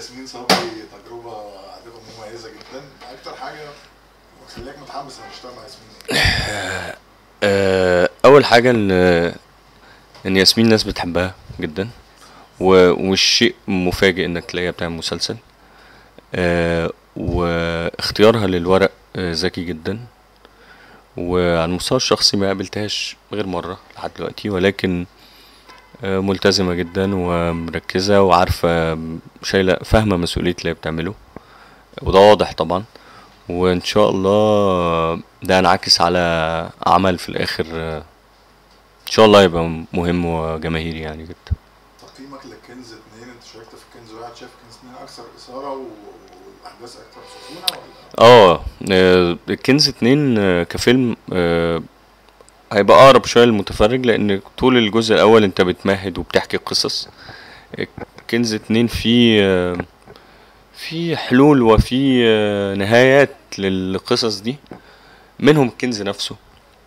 ياسمين صبري تجربه هتبقى مميزه جدا اكتر حاجه مخليك متحمس انك تشتغل مع ياسمين إيه؟ آه، اول حاجه ان ان ياسمين ناس بتحبها جدا و- ومش شيء مفاجئ انك تلاقيها بتعمل مسلسل آه، واختيارها للورق آه، ذكي جدا وعلى المستوى الشخصي ما قابلتهاش غير مرة لحد دلوقتي ولكن آه، ملتزمة جدا ومركزة وعارفة شايلة فاهمة مسؤولية اللي هي بتعمله وده واضح طبعا وان شاء الله ده ينعكس على عمل في الاخر آه، ان شاء الله يبقى مهم وجماهيري يعني جدا تقييمك لكنز اتنين انت شاركت في كنز واحد شايف كنز اتنين اكثر اثاره و- والاحداث اكثر سخونه ولا اه آه، الكنز اتنين آه، كفيلم آه، هيبقى اقرب شويه للمتفرج لان طول الجزء الاول انت بتمهد وبتحكي قصص كنز اتنين فيه آه، في حلول وفي آه، نهايات للقصص دي منهم الكنز نفسه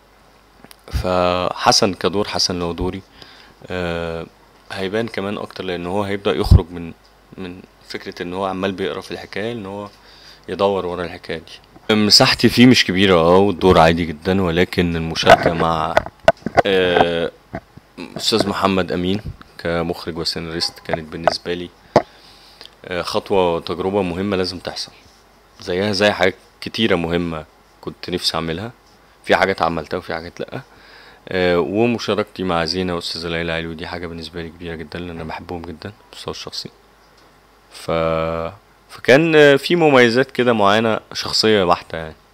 فحسن كدور حسن لو دوري آه، هيبان كمان اكتر لان هو هيبدأ يخرج من من فكرة ان هو عمال بيقرا في الحكاية ان هو يدور ورا الحكاية دي مساحتي فيه مش كبيرة اه والدور عادي جدا ولكن المشاركة مع آه، استاذ محمد امين كمخرج وسيناريست كانت بالنسبة لي آه، خطوة وتجربة مهمة لازم تحصل زيها زي حاجات كتيرة مهمة كنت نفسي أعملها في حاجات عملتها وفي حاجات لأ آه، ومشاركتي مع زينة وأستاذة ليلى علوي دي حاجة بالنسبة لي كبيرة جدا لأن أنا بحبهم جدا على المستوى الشخصي ف... فكان آه، في مميزات كده معينة شخصية بحتة يعني